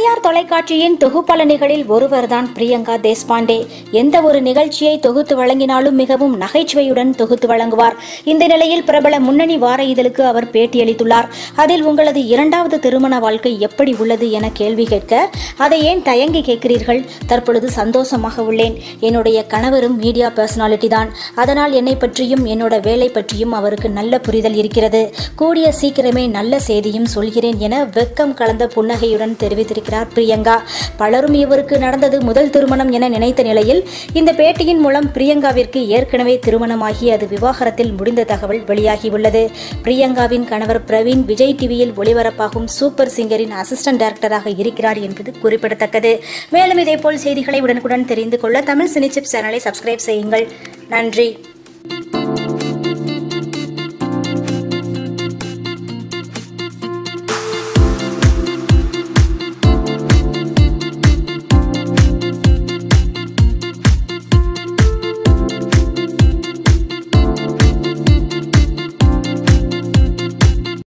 தனியார் தொலைக்காட்சியின் தொகுப்பாளனிகளில் ஒருவர்தான் பிரியங்கா தேஷ்பாண்டே எந்த ஒரு நிகழ்ச்சியை தொகுத்து வழங்கினாலும் மிகவும் நகைச்சுவையுடன் தொகுத்து வழங்குவார் இந்த நிலையில் பிரபல முன்னணி வார இதழுக்கு அவர் பேட்டியளித்துள்ளார் அதில் உங்களது இரண்டாவது திருமண வாழ்க்கை எப்படி உள்ளது என கேள்வி கேட்க அதை ஏன் தயங்கி கேட்கிறீர்கள் தற்பொழுது சந்தோஷமாக உள்ளேன் என்னுடைய கணவரும் மீடியா பர்சனாலிட்டி தான் அதனால் என்னை பற்றியும் என்னோட வேலை பற்றியும் அவருக்கு நல்ல புரிதல் இருக்கிறது கூடிய சீக்கிரமே நல்ல செய்தியும் சொல்கிறேன் என வெக்கம் கலந்த புன்னகையுடன் தெரிவித்திருக்கிறார் பிரியங்கா பலரும் இவருக்கு நடந்தது முதல் திருமணம் என நினைத்த நிலையில் இந்த பேட்டியின் மூலம் பிரியங்காவிற்கு ஏற்கனவே திருமணமாகி அது விவாகரத்தில் முடிந்த தகவல் வெளியாகியுள்ளது பிரியங்காவின் கணவர் பிரவீன் விஜய் டிவியில் ஒளிபரப்பாகும் சூப்பர் சிங்கரின் அசிஸ்டன்ட் டைரக்டராக இருக்கிறார் என்பது குறிப்பிடத்தக்கது மேலும் இதேபோல் செய்திகளை உடனுக்குடன் தெரிந்து கொள்ள தமிழ் சினிச்சிப் சேனலை சப்ஸ்கிரைப் செய்யுங்கள் நன்றி